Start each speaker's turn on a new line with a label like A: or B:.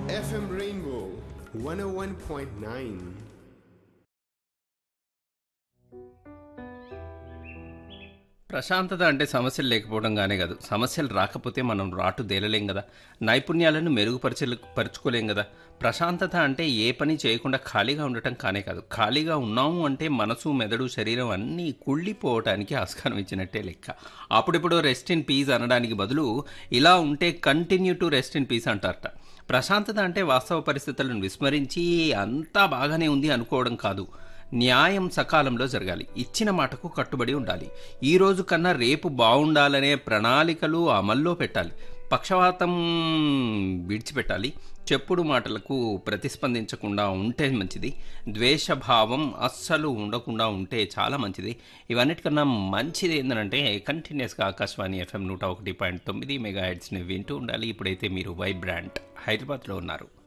A: FM Rainbow 101.9.
B: ప్రశాంతత అంటే సమస్యలు లేకపోవడం గానే కాదు సమస్యలు రాకపోతే మనం రాటు తేలలేం కదా నైపుణ్యాలను మెరుగుపరచ పరుచుకోలేం కదా ప్రశాంతత అంటే ఏ పని చేయకుండా ఖాళీగా ఉండటం కానే కాదు ఖాళీగా ఉన్నాము అంటే మనసు మెదడు శరీరం అన్నీ కుళ్ళిపోవటానికి ఆస్కారం ఇచ్చినట్టే లెక్క అప్పుడిప్పుడు రెస్ట్ ఇన్ పీస్ అనడానికి బదులు ఇలా ఉంటే continue to rest in peace అంటారట ప్రశాంతత అంటే వాస్తవ పరిస్థితులను విస్మరించి అంతా బాగానే ఉంది అనుకోవడం కాదు న్యాయం సకాలంలో జరగాలి ఇచ్చిన మాటకు కట్టుబడి ఉండాలి ఈ రోజు కన్నా రేపు బాగుండాలనే ప్రణాళికలు అమల్లో పెట్టాలి పక్షవాతం విడిచిపెట్టాలి చెప్పుడు మాటలకు ప్రతిస్పందించకుండా ఉంటే మంచిది ద్వేషభావం అస్సలు ఉండకుండా ఉంటే చాలా మంచిది ఇవన్నిటికన్నా మంచిది ఏంటంటే కంటిన్యూస్గా ఆకాశవాణి ఎఫ్ఎం నూట ఒకటి పాయింట్ తొమ్మిది మెగా హెడ్స్ని వింటూ ఉండాలి ఇప్పుడైతే మీరు వైబ్రాంట్ హైదరాబాద్లో ఉన్నారు